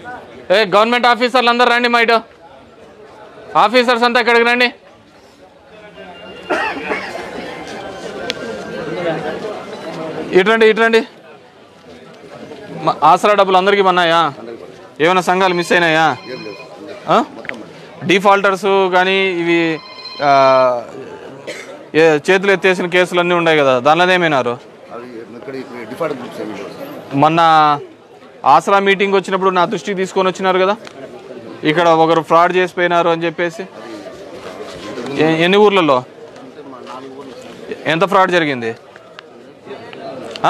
ఏ government ఆఫీసర్లు అందరు రండి మా ఇటు ఆఫీసర్స్ అంతా ఇక్కడికి రండి ఇటురండి ఇటురండి మ- ఆసరా డబ్బులు అందరికీ మన్నాయా ఏమైనా సంఘాలు మిస్ అయినాయా ఆ? డిఫాల్టర్స్ కానీ ఇవి ఆ, ఏ చేతులు ఎత్తేసిన కేసులు అన్నీ ఉన్నాయి కదా దానిలో ఏమైనారు అవి ఇక్కడ ఇప్పుడు డిఫాల్ట్ గ్రూప్స్ ఏమి లేవు సార్ మొన్న ఆసరా మీటింగ్ వచ్చినప్పుడు నా దృష్టికి తీసుకొని వచ్చినారు కదా ఇక్కడ ఒకరు ఫ్రాడ్ చేసిపోయినారు అని చెప్పేసి ఎ- ఎన్ని ఊర్లలో ఎంత ఫ్రాడ్ జరిగింది ఆ?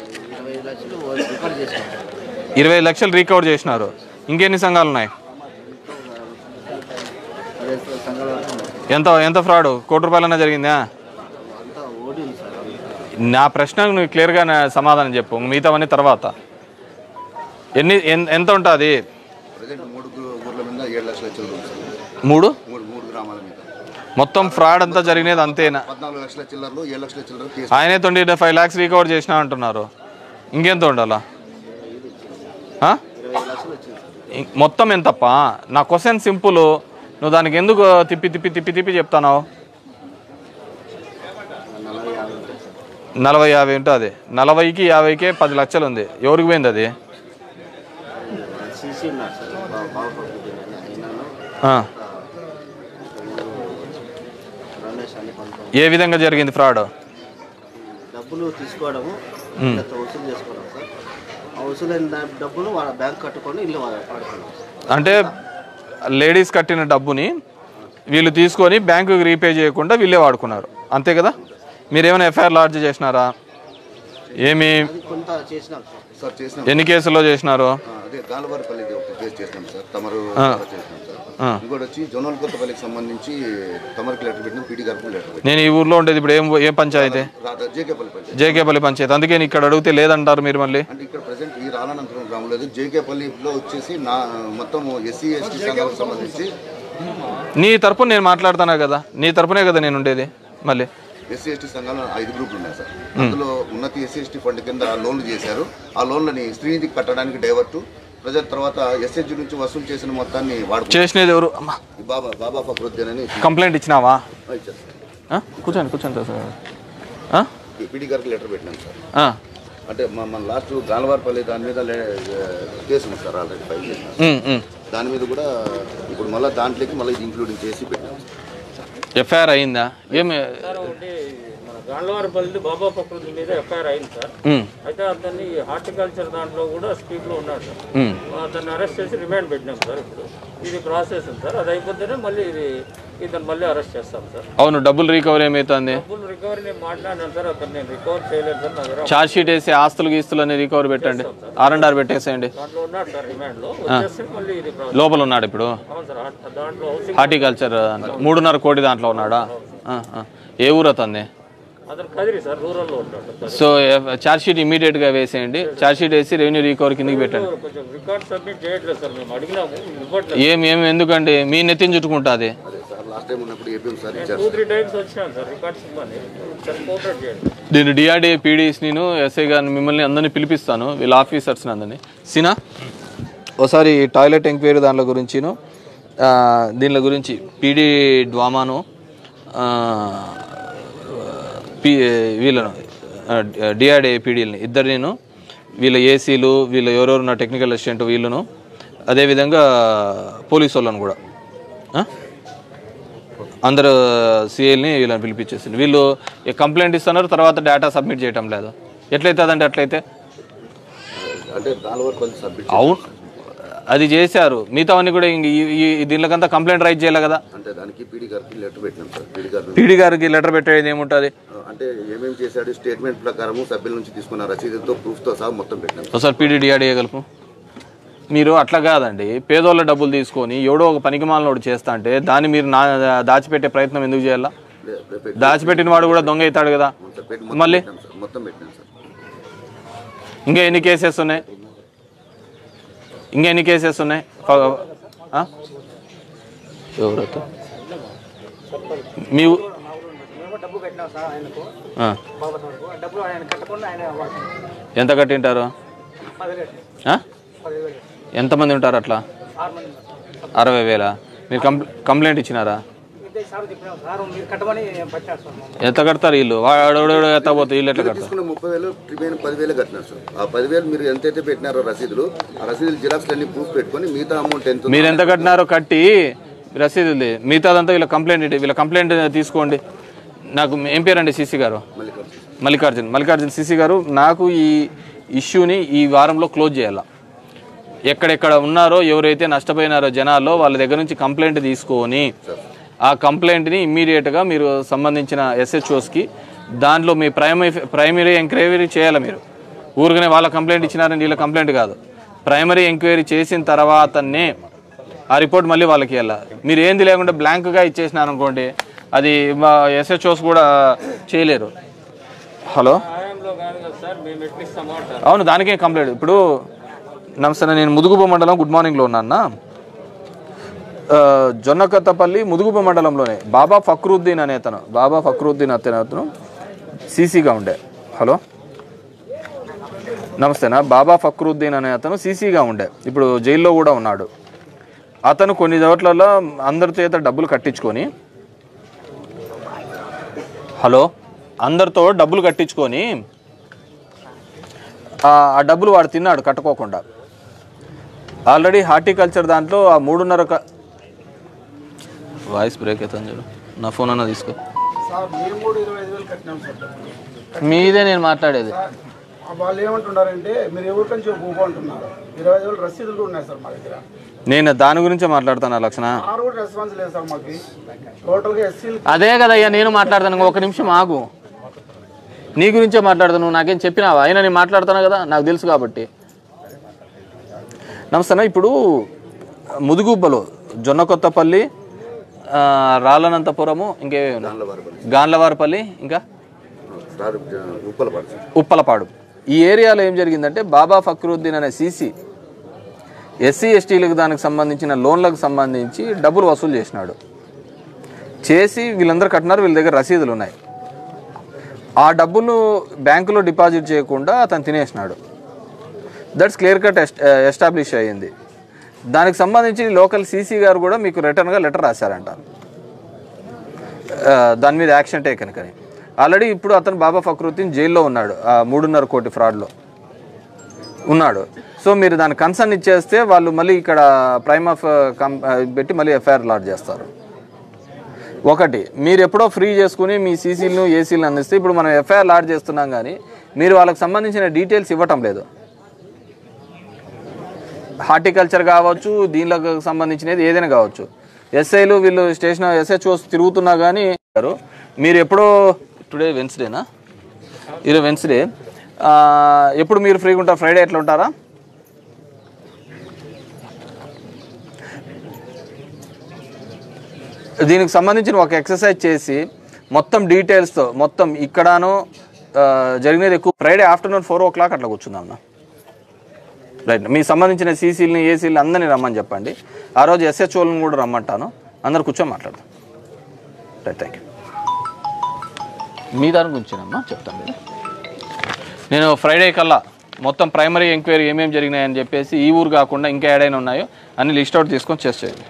ఇరవై లక్షలు రికవర్ చేసినారు ఇంకెన్ని సంఘాలు ఉన్నాయి ఎంత ఎంత ఫ్రాడ్ కోటి రూపాయలన్నా జరిగిందా నా ప్రశ్నకు నువ్వు క్లియర్గా నా సమాధానం చెప్పు మిగతావన్నీ తర్వాత ఎన్ని ఎన్- ఎంత ఉంటుంది ప్రజెంట్ మూడు గు- ఊర్ల మీద ఏడు లక్షల చిల్లర ఉంది సార్ మూడు మూడు మూడు గ్రామాల మీద మొత్తం ఫ్రాడ్ అంతా జరిగినది అంతేనా పద్నాలుగు లక్షల చిల్లరలు ఏడు లక్షల చిల్లర కేసు ఆయనే ట్వంటీ ఫైవ్ ల్యాక్స్ రికవర్ చేసినా అంటున్నారు ఇంకెంత ఉండాలా ఆ? ఇం- మొత్తం ఎంతప్ప నా క్వశ్చన్ సింపుల్ నువ్వు దానికి ఎందుకు తిప్పి తిప్పి తిప్పి తిప్పి చెప్తావు నలభై యాభై ఉంటుంది నలభైకి యాభైకే పది లక్షలు ఉంది ఎవరికి పోయింది అది సీసీ ఉన్నారు సార్ బా- బాగుపడుతుంది అయినాను ఆ. రమేష్ అని కొంత ఏ విధంగా జరిగింది ఫ్రాడ్ డబ్బులు తీసుకోవడము ఇంత వసూలు చేసుకోవడం సార్ ఆ వసూలైన దా- డబ్బులు వాళ్ళ బ్యాంక్ కట్టుకొని ఇల్లు వాళ్ళ వాడుకున్నాం సార్ అంటే లేడీస్ కట్టిన డబ్బుని వీళ్ళు తీసుకొని బ్యాంకుకి రీపే చేయకుండా వీళ్ళే వాడుకున్నారు అంతే కదా మీరు ఏమైనా ఎఫ్ఐఆర్ లాడ్జ్ చేసినారా ఏమి అది కొంత చేసినాం సార్ సార్ చేసినాం ఎన్ని కేసుల్లో చేసినారు ఆ, అదే గాలవారిపల్లిది ఒక కేసు చేసినాం సార్ తమరు ఆ. చేసినాం సార్ ఆ. ఇంకోటి వచ్చి జోనల్ కొత్తపల్లికి సంబంధించి తమరికి లెటర్ పెట్టినాం పీటీ గారికి లెటర్ పెట్టినాం నేను ఈ ఊర్లో ఉండేది ఇప్పుడు ఏం ఏం పంచాయతీ రాత జేకేపల్లి పంచాయతీ జేకేపల్లి పంచాయతీ అందుకే నేను ఇక్కడ అడిగితే లేదంటారు మీరు మళ్ళీ అంటే ఇక్కడ ప్రజెంట్ ఈ రాలానంతరం గ్రామంలో లేదు జేకేపల్లిలో వచ్చేసి నా మొత్తం ఎస్సీ ఎస్టీ సంఘాలకు సంబంధించి నీ తరపున నేను మాట్లాడుతున్నా కదా నీ తరపునే కదా నేను ఉండేది మళ్ళీ ఎస్సీ ఎస్టీ సంఘాలు ఐదు గ్రూపులు ఉన్నాయి సార్ అందులో ఉన్నతి ఎస్సీ ఎస్టీ ఫండ్ కింద లోన్లు చేశారు ఆ లోన్లని శ్రీనిధికి కట్టడానికి డైవర్ట్ ప్రజల తర్వాత ఎస్హెచ్ నుంచి వసూలు చేసిన మొత్తాన్ని వాడుకో చేసినది ఎవరు అమ్మా బాబా బాబా ఫక్రుద్దీన్ అని కంప్లైంట్ ఇచ్చినావా ఇచ్చారు సార్ ఆ? కూర్చోండి కూర్చోండి సార్ ఆ? పీడీ గారికి లెటర్ పెట్టినాం సార్ ఆ. అంటే మా మన లాస్ట్ గాలవారిపల్లి దాని మీద లే- కేసు ఉంది సార్ ఆల్రెడీ ఫైల్ చేసినాం ఉమ్, ఉమ్. దాని మీద కూడా ఇప్పుడు మళ్ళీ దాంట్లోకి మళ్ళీ ఇది ఇంక్లూడింగ్ చేసి పెట్టాం ఎఫ్ఐఆర్ అయిందా ఏమి సార్ ఒకటి మన గాండ్లవారిపల్లి బాబా ప్రకృతి మీద ఎఫ్ఐఆర్ అయింది సార్ ఉమ్, అయితే అతన్ని హార్టికల్చర్ దాంట్లో కూడా స్పీడ్లో ఉన్నాడు సార్ ఉమ్. అతన్ని అరెస్ట్ చేసి రిమాండ్ పెట్టినాం సార్ ఇప్పుడు ఇది ప్రాసెస్ ఉంది సార్ అది అయిపోతేనే మళ్ళీ ఇది ఇతను మళ్ళీ అరెస్ట్ చేస్తాం సార్ అవును డబ్బులు రికవరీ ఏమవుతుంది డబ్బులు రికవరీ నేను మాట్లాడినాను సార్ అతను నేను రికవర్ చేయలేదు సార్ నా దగ్గర ఛార్జ్ షీట్ వేసి ఆస్తులు గీస్తులు అన్ని రికవరీ పెట్టండి ఆర్ అండ్ ఆర్ పెట్టేసేయండి దాంట్లో ఉన్నాడు సార్ రిమాండ్లో వచ్చేస్తే మళ్ళీ ఇది ప్రాసెస్ లోపల ఉన్నాడు ఇప్పుడు అవును సార్ ఆ- దాంట్లో హౌసింగ్ హార్టికల్చర్ దాంట్లో మూడున్నర కోటి దాంట్లో ఉన్నాడా ఆ, ఆ. ఏ ఊరు అతంది అతను కదిరి సార్ రూరల్లో ఉంటాడు సార్ సో ఛార్జ్ షీట్ ఇమీడియట్గా వేసేయండి ఛార్జ్ షీట్ వేసి రెవెన్యూ రికవరీ కిందకి పెట్టండి కొంచెం రికార్డ్ సబ్మిట్ చేయట్లేదు సార్ మేము అడిగినాము ఇవ్వట్లేదు ఏం ఏం ఎందుకండి మీ నెత్తిని చుట్టుకుంటుంది అదే సార్ లాస్ట్ టైం ఉన్నప్పుడు ఏపీఎం సార్ ఇచ్చారు టూ త్రీ టైమ్స్ వచ్చినాను సార్ రికార్డ్స్ ఇవ్వని ఒకసారి కోఆపరేట్ చేయండి నేను డిఆర్డీఏ పీడీస్ నేను ఎస్ఐ గారిని మిమ్మల్ని అందరినీ పిలిపిస్తాను వీళ్ళ ఆఫీసర్స్ని అందరినీ సినా ఒకసారి టాయిలెట్ ఎంక్వైరీ దాంట్లో గురించిను ఆ, దీనిల గురించి పీడీ డ్వామాను ఆ, పి వీళ్ళను డిఆర్డీఏ పీడీలని ఇద్దరిని వీళ్ళ ఏసీలు వీళ్ళ ఎవరెవరు నా టెక్నికల్ అసిస్టెంట్ వీళ్ళను అదేవిధంగా పోలీసు వాళ్ళను కూడా ఆ? అందరు సిఐల్ని వీళ్ళని పిలిపించేసింది వీళ్ళు ఈ కంప్లైంట్ ఇస్తున్నారు తర్వాత డేటా సబ్మిట్ చేయటం లేదు ఎట్లయితే అదంటే అట్లయితే అంటే గాలవారిపల్లి సబ్మిట్ అవును అది చేశారు మిగతావన్నీ కూడా ఇంక ఈ- ఈ దీనికంతా కంప్లైంట్ రైట్ చేయాలి కదా అంటే దానికి పీడీ గారికి లెటర్ పెట్టినాం సార్ పీడీ గారు పీడీ గారికి లెటర్ పెట్టేది ఏముంటుంది అంటే ఏమేమి చేశాడు స్టేట్మెంట్ ప్రకారము సభ్యుల నుంచి తీసుకున్న రసీదుతో ప్రూఫ్తో సహా మొత్తం పెట్టినాం ఒకసారి పీడీ అడిగలుపు మీరు అట్లా కాదండి పేదోళ్ళ డబ్బులు తీసుకొని ఎవడో ఒక పనికిమాలనోడు చేస్తా అంటే దాన్ని మీరు నా దాచిపెట్టే ప్రయత్నం ఎందుకు చేయాలా లే- లే- పెట్టి- దాచిపెట్టిన వాడు కూడా దొంగ అవుతాడు కదా మొత్తం పెట్టి మొత్తం మళ్ళీ పెట్టినాం సార్ మొత్తం పెట్టినాం సార్ ఇంకా ఎన్ని కేసెస్ ఉన్నాయి ఇంకా ఎన్ని కేసెస్ ఉన్నాయి ప- ఆ? ఎవరతో మీ ఊ- డబ్బు కట్టినాం సార్ ఆయనకు ఆ. బాబా సార్కు డబ్బులు ఆయన కట్టకుండా ఆయన వాడుకున్నాం ఎంత కట్టింటారు పదివేలు ఆ? పదివేలు ఎంతమంది ఉంటారు అట్లా ఆరు మంది ఉన్నారు. అరవై వేల మీరు కంప్ల కంప్లైంట్ ఇచ్చినారా ఇదే సార్ చెప్పినాం సార్ మీరు కట్టమని పట్టారు సార్ మమ్మల్ని. ఎంత కడతారు వీళ్ళు వాడు ఎత్తపోతే వీళ్ళు ఎట్లా కడతారు తీసుకున్న ముప్పై వేలు రిమైన్ పదివేలు కట్టినారు సార్ ఆ పదివేలు మీరు ఎంతైతే పెట్టినారో రసీదులు ఆ రసీదులు జిరాక్స్ అన్ని ప్రూఫ్ పెట్టుకొని మిగతా అమౌంట్ ఎంత ఉందో మీరు ఎంత కట్టినారో కట్టి రసీదుది మిగతాదంతా వీళ్ళ కంప్లైంట్ ఇటు- వీళ్ళ కంప్లైంట్ తీసుకోండి నాకు ఏం పేరండి సీసీ గారు మళ్ళీ ఖర్చు. మల్లికార్జున్ మల్లికార్జున్ సీసీ గారు నాకు ఈ ఇష్యూని ఈ వారంలో క్లోజ్ చేయాల ఎక్కడెక్కడ ఉన్నారో ఎవరైతే నష్టపోయినారో జనాల్లో వాళ్ళ దగ్గర నుంచి కంప్లైంట్ తీసుకొని ఆ కంప్లైంట్ని ఇమ్మీడియట్గా మీరు సంబంధించిన ఎస్హెచ్ఓస్కి దాంట్లో మీ ప్రైమరీ ప్రైమరీ ఎంక్వైరీ చేయాలి మీరు ఊరికనే వాళ్ళ కంప్లైంట్ ఇచ్చినారని వీళ్ళ కంప్లైంట్ కాదు ప్రైమరీ ఎంక్వైరీ చేసిన తర్వాతనే ఆ రిపోర్ట్ మళ్ళీ వాళ్ళకి వెళ్ళాలి మీరు ఏంది లేకుండా బ్లాంక్గా ఇచ్చేసినారు అనుకోండి అది మా ఎస్హెచ్ఓస్ కూడా చేయలేరు హలో న్యాయంలో కాదు కదా సార్ మేము ఎట్లా ఇస్తామంటారు అవును దానికే కంప్లైంట్ ఇప్పుడు నమస్తే నేను ముదుగుబ మండలం గుడ్ మార్నింగ్లో ఉన్నాను జొన్నకత్తపల్లి ముదుగుబ మండలంలోనే బాబా ఫక్రుద్దీన్ అనే అతను బాబా ఫక్రుద్దీన్ అతను అతను సీసీగా ఉండే హలో నమస్తేనా బాబా ఫక్రుద్దీన్ అనే అతను సీసీగా ఉండే ఇప్పుడు జైల్లో కూడా ఉన్నాడు అతను కొన్ని చోట్లలో అందరి చేత డబ్బులు కట్టించుకొని హలో అందరితో డబ్బులు కట్టించుకొని ఆ ఆ డబ్బులు వాడు తిన్నాడు కట్టుకోకుండా ఆల్రెడీ హార్టికల్చర్ దాంట్లో ఆ మూడున్నర క- వాయిస్ బ్రేక్ అవుతుంది చూడు నా ఫోన్ అన్న తీసుకో సార్ మేము కూడా ఇరవై ఐదు వేలు కట్టినాం సార్ మీదే నేను మాట్లాడేది వాళ్ళు ఏమంటున్నారంటే మీరు ఎవరి నుంచి ఊపు అంటున్నారు ఇరవై ఐదు వేలు రసీదులు కూడా ఉన్నాయి సార్ మా దగ్గర నేను దాని గురించే మాట్లాడుతాను లక్షణ ఆరు కూడా రెస్పాన్స్ లేదు సార్ మాకు టోటల్గా ఎస్సీలు అదే కదయ్యా నేను మాట్లాడతాను ఇంకో ఒక నిమిషం ఆగు నీ గురించే మాట్లాడతాను నువ్వు నాకేం చెప్పినావా అయినా నేను మాట్లాడుతాను కదా నాకు తెలుసు కాబట్టి నమస్తే ఇప్పుడు ముదుగుబ్బలో జొన్నకొత్తపల్లి ఆ, రాళ్ళనంతపురము ఇంకేవి గాన్లవారిపల్లి ఇంకా సార్ ఉప్పల పడుతుంది ఉప్పలపాడు ఈ ఏరియాలో ఏం జరిగిందంటే బాబా ఫక్రుద్దీన్ అనే సీసీ ఎస్సీ ఎస్టీలకు దానికి సంబంధించిన లోన్లకు సంబంధించి డబ్బులు వసూలు చేసినాడు చేసి వీళ్ళందరూ కట్టినారు వీళ్ళ దగ్గర రసీదులు ఉన్నాయి ఆ డబ్బులు బ్యాంకులో డిపాజిట్ చేయకుండా అతను తినేసినాడు దట్స్ క్లియర్ కట్ ఎస్టాబ్లిష్ అయ్యింది దానికి సంబంధించి లోకల్ సీసీ గారు కూడా మీకు రిటర్న్గా లెటర్ రాశారంట ఆ, దాని మీద యాక్షన్ టేకన్ కానీ ఆల్రెడీ ఇప్పుడు అతను బాబా ఫక్రుద్దీన్ జైల్లో ఉన్నాడు ఆ మూడున్నర కోటి ఫ్రాడ్లో ఉన్నాడు సో మీరు దాని కన్సర్న్ ఇచ్చేస్తే వాళ్ళు మళ్ళీ ఇక్కడ ప్రైమ్ ఆఫ్ కం పెట్టి మళ్ళీ ఎఫ్ఐఆర్ లాడ్ చేస్తారు ఒకటి మీరు ఎప్పుడో ఫ్రీ చేసుకుని మీ సీసీలను ఏసీలను అందిస్తే ఇప్పుడు మనం ఎఫ్ఐఆర్ లాడ్ చేస్తున్నాం కానీ మీరు వాళ్ళకి సంబంధించిన డీటెయిల్స్ ఇవ్వటం లేదు హార్టికల్చర్ కావచ్చు దీనిలోకి సంబంధించినది ఏదైనా కావచ్చు ఎస్ఐలు వీళ్ళు స్టేషన్ ఎస్హెచ్ఓస్ తిరుగుతున్నా కానీ మీరు ఎప్పుడో టుడే వెన్స్డేనా ఈరోజు వెన్స్డే ఎప్పుడు మీరు ఫ్రీగా ఉంటారు ఫ్రైడే ఎట్లా ఉంటారా దీనికి సంబంధించిన ఒక ఎక్సర్సైజ్ చేసి మొత్తం డీటెయిల్స్తో మొత్తం ఇక్కడను ఆ, జరిగినది ఎక్కువ Friday afternoon four o'clock అట్లా కూర్చుందాం అన్న రైట్ మీకు సంబంధించిన సీసీలని ఏసీలు అందరినీ రమ్మని చెప్పండి ఆ రోజు ఎస్హెచ్ఓలను కూడా రమ్మంటాను అందరు కూర్చొని మాట్లాడదాం రైట్ థ్యాంక్ యూ మీ దాని గురించేనమ్మా చెప్తాను మీరు నేను ఫ్రైడే కల్లా మొత్తం ప్రైమరీ ఎంక్వైరీ ఏమేమి జరిగినాయని చెప్పేసి ఈ ఊరు కాకుండా ఇంకా ఏడైనా ఉన్నాయో అన్ని లిస్ట్ అవుట్ తీసుకొని చెస్ చేయండి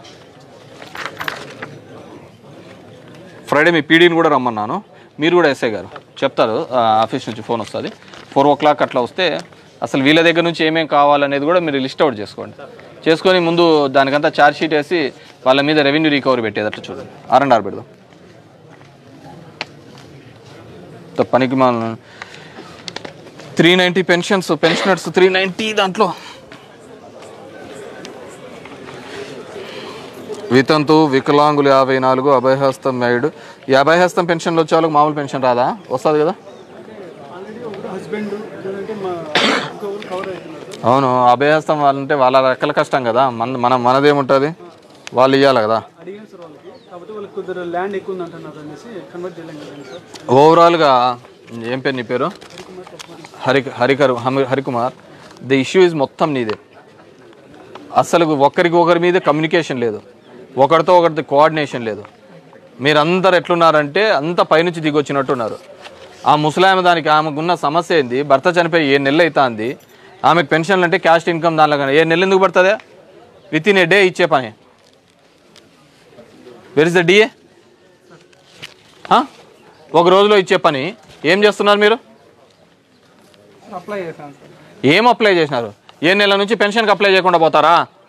ఫ్రైడే మీ పీడీని కూడా రమ్మన్నాను మీరు కూడా ఎస్ఐ గారు చెప్తారు ఆ, ఆఫీస్ నుంచి ఫోన్ వస్తుంది ఫోర్ ఓ క్లాక్ అట్లా వస్తే అసలు వీళ్ళ దగ్గర నుంచి ఏమేం కావాలనేది కూడా మీరు లిస్ట్ అవుట్ చేసుకోండి చేసుకొని ముందు దానికంతా ఛార్జ్ షీట్ వేసి వాళ్ళ మీద రెవెన్యూ రికవరీ పెట్టేదట్టు చూడండి ఆర్ అండ్ ఆర్ పెడదాం త- పనికి మా three ninety pensions pensioners three ninety దాంట్లో వితంతు వికలాంగులు యాభై నాలుగు అభయహస్తం మేడ్ ఈ అభయహస్తం పెన్షన్లు వచ్చే వాళ్ళకి మామూలు పెన్షన్ రాదా వస్తుంది కదా హస్బెండ్ లేదంటే మా ఇంకొకరు కవర్ అవుతున్నారు అవును అభయహస్తం వాళ్ళంటే వాళ్ళ రెక్కల కష్టం కదా మన మన మనదేముంటుంది వాళ్ళు ఇవ్వాలి కదా అడిగాను సార్ వాళ్ళకి కాకపోతే వాళ్ళకి కొద్దిగా ల్యాండ్ ఎక్కువ ఉంది అంటున్నారు అనేసి కన్వర్ట్ చేయలేం కదండి సార్ ఓవరాల్గా ఏం పేరు నీ పేరు హరి హరికర్ హమి- హరికుమార్ ద ఇష్యూ ఇస్ మొత్తం నీదే అసలు ఒకరికి ఒకరి మీద కమ్యూనికేషన్ లేదు ఒకరితో ఒకరితో కోఆర్డినేషన్ లేదు మీరందరు ఎట్లున్నారంటే అంత పైనుంచి దిగొచ్చినట్టున్నారు ఆ ముసలామె దానికి ఆమెకున్న సమస్య ఏంది భర్త చనిపోయి ఏ నెలలు అవుతుంది ఆమెకు పెన్షన్లు అంటే క్యాస్ట్ ఇన్కమ్ దానిలో కానీ ఏ నెల ఎందుకు పడుతుందా విత్ ఇన్ ఏ డే ఇచ్చే పని వెర్ ఇస్ ద డిఏ ఒక రోజులో ఇచ్చే పని ఏం చేస్తున్నారు మీరు అప్లై చేశాను సార్ ఏం అప్లై చేసినారు ఏ నెల నుంచి పెన్షన్కి అప్లై చేయకుండా పోతారా